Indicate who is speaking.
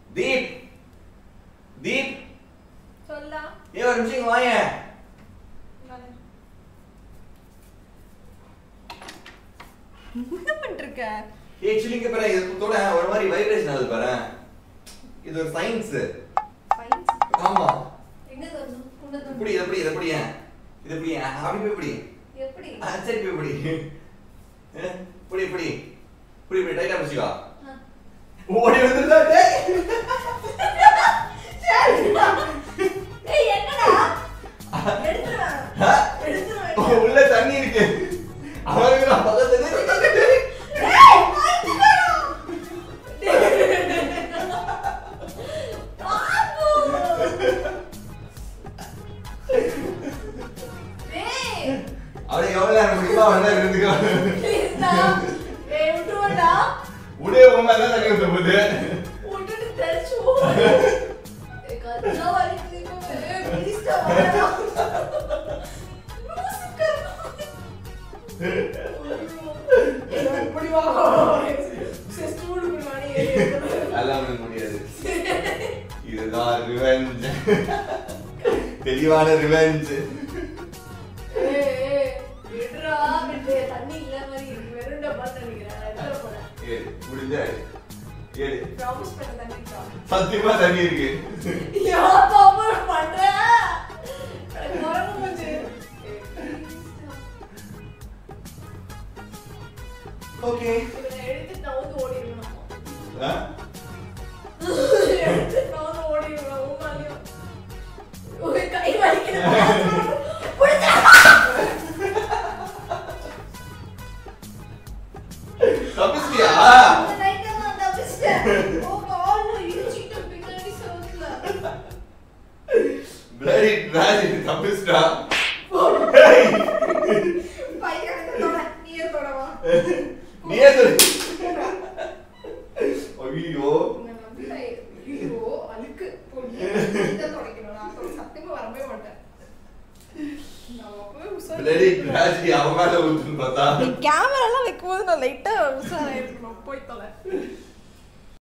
Speaker 1: தீப் தீப்
Speaker 2: சொல்லா
Speaker 1: ஏ ஒரு நிமிஷம் இங்க வாயேன்
Speaker 2: என்ன பண்ணிருக்க
Speaker 1: ஆக்சுவலி இங்க பாரு இது கூட ஒரு மாதிரி வைப்ரேஷன் ஆகுது பாரு இது ஒரு சயின்ஸ்
Speaker 2: சயின்ஸ்
Speaker 1: ஆமா
Speaker 2: எங்க தரணும் உன்ன தரணும்
Speaker 1: இப்படி இது எப்படி இது எப்படி இது எப்படி அப்படி போய் இப்படி
Speaker 2: எப்படி
Speaker 1: ஆ, சரி போய் இப்படி ஏ, இப்படி இப்படி இப்படி இப்படி டைட்டா பிடிச்சிக்கோ
Speaker 2: ஆ.
Speaker 1: ஓடி வந்துருந்தா டேய்
Speaker 2: ஏய் என்னடா எடுத்துறேன்
Speaker 1: ஆ?
Speaker 2: எடுத்துறேன்
Speaker 1: உள்ள தண்ணி இருக்கு அவனுக்கு நான் பக்கத்துல
Speaker 2: ஏய் மாட்டிக்கணும் பாபு ஏய்
Speaker 1: அவனை எவ்வளவு நேரம் முடியுமோ அவன் தான் இருந்துக்கோ
Speaker 2: ப்ளீஸ்டா ஏய் விட்டுருடா
Speaker 1: உடைய உண்மை தான் தண்ணி ஊத்த போகுது
Speaker 2: விட்டுட்டு தெரிச்சு போ ஏய் கச்சா வலிக்குது ஏய் ப்ளீஸ்டா வாடா இப்படி வா ஸ்டூல் இப்படி வாடி
Speaker 1: அதெல்லாம் அவனுக்கு முடியாது இதுதான் ரிவெஞ்ச் தெளிவான ரிவெஞ்ச்
Speaker 2: ஏய் ஏய் விடுறா விட்டு தண்ணி இல்ல மாதிரி இருக்கு வெறும் டப்பா நினைக்கிறேன் எடுத்துற போறேன்
Speaker 1: ஏடு முடிஞ்சா எடு. ஏடு
Speaker 2: ப்ராமிஸ் பண்ண தண்ணி இருக்கா
Speaker 1: சத்தியமா தண்ணி இருக்கு
Speaker 2: யா பாபு பண்ற மறந்து போச்சு
Speaker 1: ஓகே
Speaker 2: இவனை எடுத்து நவுந்து ஓடிடணும் எடுத்து நவுந்து ஓடிடணும் உமாலையும் உங்க கை வலிக்குது புடிச்சா
Speaker 1: தப்பிச்சிட்டியா
Speaker 2: அந்த நைட்டை நான் தப்பிச்சிட்டேன் ஓ கால்ல இடிச்சிட்டு பின்னாடி சவுத்துல
Speaker 1: பிளடி பிளாடி தப்பிச்சிட்டா
Speaker 2: பையன் தொட நீயே தொடவா
Speaker 1: நீயே சொல்லு ஐயோ
Speaker 2: உன்னை நம்பி நான் ஐயோ அழுக்கு பொண்ணு இதை துடைக்கணும் நான் தொட- சத்தியமா வரவே மாட்டேன் நம்ம போய் உசார்
Speaker 1: பிளடி பிளாடி அவன் மேல ஊத்துன்னு பார்த்தா
Speaker 2: கேமராலாம் வைக்கும்போது நான் லைட்டா உசாராயிருக்கணும் போய் தொலை